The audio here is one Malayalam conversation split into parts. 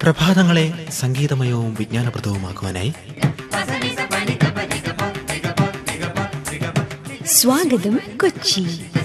പ്രഭാതങ്ങളെ സംഗീതമയവും വിജ്ഞാനപ്രദവുമാക്കുവാനായി സ്വാഗതം കൊച്ചി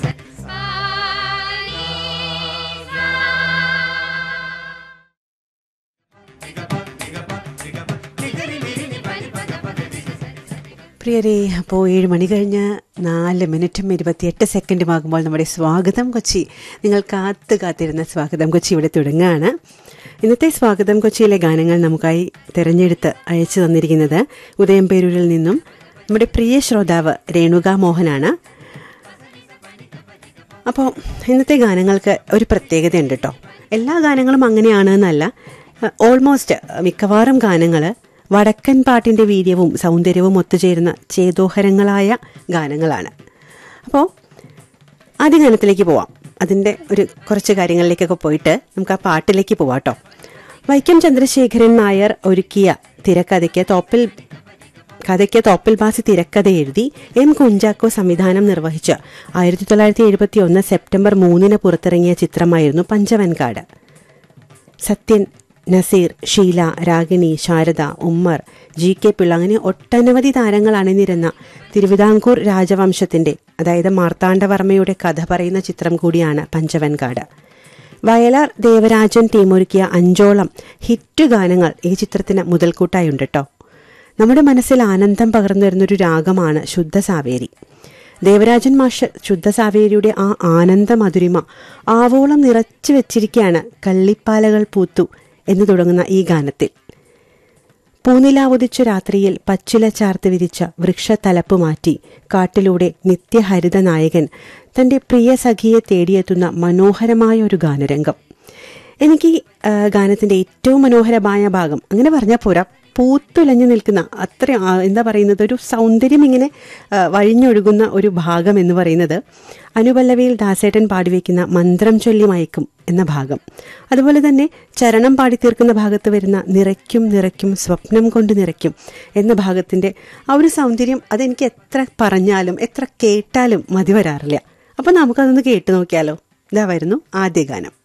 പ്രിയരെ അപ്പോൾ ഏഴ് മണി കഴിഞ്ഞ് നാല് മിനിറ്റും ഇരുപത്തിയെട്ട് സെക്കൻഡും ആകുമ്പോൾ നമ്മുടെ സ്വാഗതം കൊച്ചി നിങ്ങൾ കാത്ത് കാത്തിരുന്ന സ്വാഗതം കൊച്ചി ഇവിടെ തുടങ്ങുകയാണ് ഇന്നത്തെ സ്വാഗതം കൊച്ചിയിലെ ഗാനങ്ങൾ നമുക്കായി തിരഞ്ഞെടുത്ത് അയച്ചു തന്നിരിക്കുന്നത് ഉദയംപേരൂരിൽ നിന്നും നമ്മുടെ പ്രിയ ശ്രോതാവ് രേണുക മോഹനാണ് അപ്പോൾ ഇന്നത്തെ ഗാനങ്ങൾക്ക് ഒരു പ്രത്യേകതയുണ്ട് കേട്ടോ എല്ലാ ഗാനങ്ങളും അങ്ങനെയാണ് എന്നല്ല ഓൾമോസ്റ്റ് മിക്കവാറും ഗാനങ്ങൾ വടക്കൻ പാട്ടിൻ്റെ വീര്യവും സൗന്ദര്യവും ഒത്തുചേരുന്ന ചേതോഹരങ്ങളായ ഗാനങ്ങളാണ് അപ്പോൾ ആദ്യ ഗാനത്തിലേക്ക് പോവാം അതിൻ്റെ ഒരു കുറച്ച് കാര്യങ്ങളിലേക്കൊക്കെ പോയിട്ട് നമുക്ക് ആ പാട്ടിലേക്ക് പോവാം കേട്ടോ വൈക്കം ചന്ദ്രശേഖരൻ നായർ ഒരുക്കിയ തിരക്കഥയ്ക്ക് തോപ്പിൽ കഥയ്ക്ക് തോപ്പിൽ ബാസി തിരക്കഥ എഴുതി എം കുഞ്ചാക്കോ സംവിധാനം നിർവഹിച്ച് ആയിരത്തി തൊള്ളായിരത്തി എഴുപത്തി ഒന്ന് സെപ്റ്റംബർ മൂന്നിന് പുറത്തിറങ്ങിയ ചിത്രമായിരുന്നു പഞ്ചവൻകാട് സത്യൻ നസീർ ഷീല രാഗിണി ശാരദ ഉമ്മർ ജി കെ പിള്ള അങ്ങനെ ഒട്ടനവധി താരങ്ങൾ അണിനിരുന്ന തിരുവിതാംകൂർ രാജവംശത്തിന്റെ അതായത് മാർത്താണ്ഡവർമ്മയുടെ കഥ പറയുന്ന ചിത്രം കൂടിയാണ് പഞ്ചവൻകാട് വയലാർ ദേവരാജൻ ടീമൊരുക്കിയ അഞ്ചോളം ഹിറ്റ് ഗാനങ്ങൾ ഈ ചിത്രത്തിന് മുതൽക്കൂട്ടായുണ്ട് കേട്ടോ നമ്മുടെ മനസ്സിൽ ആനന്ദം പകർന്നു വരുന്നൊരു രാഗമാണ് ശുദ്ധ സാവേരി ദേവരാജൻ മാഷ് ശുദ്ധ സാവേരിയുടെ ആ ആനന്ദ മധുരിമ ആവോളം നിറച്ചു വെച്ചിരിക്കുകയാണ് കള്ളിപ്പാലകൾ പൂത്തു എന്ന് തുടങ്ങുന്ന ഈ ഗാനത്തിൽ പൂനിലാവുദിച്ച രാത്രിയിൽ പച്ചില ചാർത്ത് വിരിച്ച വൃക്ഷത്തലപ്പ് മാറ്റി കാട്ടിലൂടെ നിത്യഹരിത നായകൻ തന്റെ പ്രിയ സഖിയെ തേടിയെത്തുന്ന മനോഹരമായ ഒരു ഗാനരംഗം എനിക്ക് ഈ ആ, ഗാനത്തിന്റെ ഏറ്റവും മനോഹരമായ ഭാഗം അങ്ങനെ പറഞ്ഞാൽ പോരാ പൂത്തുലഞ്ഞു നിൽക്കുന്ന അത്ര ആ, എന്താ പറയുന്നത് ഒരു സൗന്ദര്യം ഇങ്ങനെ ആ, വഴിഞ്ഞൊഴുകുന്ന ഒരു ഭാഗം എന്ന് പറയുന്നത് അനുപല്ലവിയിൽ ദാസേട്ടൻ പാടിവെക്കുന്ന മന്ത്രം ചൊല്ലി മയക്കും എന്ന ഭാഗം അതുപോലെ തന്നെ ചരണം പാടി തീർക്കുന്ന ഭാഗത്ത് വരുന്ന നിറയ്ക്കും നിറയ്ക്കും സ്വപ്നം കൊണ്ട് നിറയ്ക്കും എന്ന ഭാഗത്തിന്റെ ആ ഒരു സൗന്ദര്യം അതെനിക്ക് എത്ര പറഞ്ഞാലും എത്ര കേട്ടാലും മതി വരാറില്ല അപ്പം നമുക്കതൊന്ന് കേട്ടു നോക്കിയാലോ ഇതാ വരുന്നു ആദ്യ ഗാനം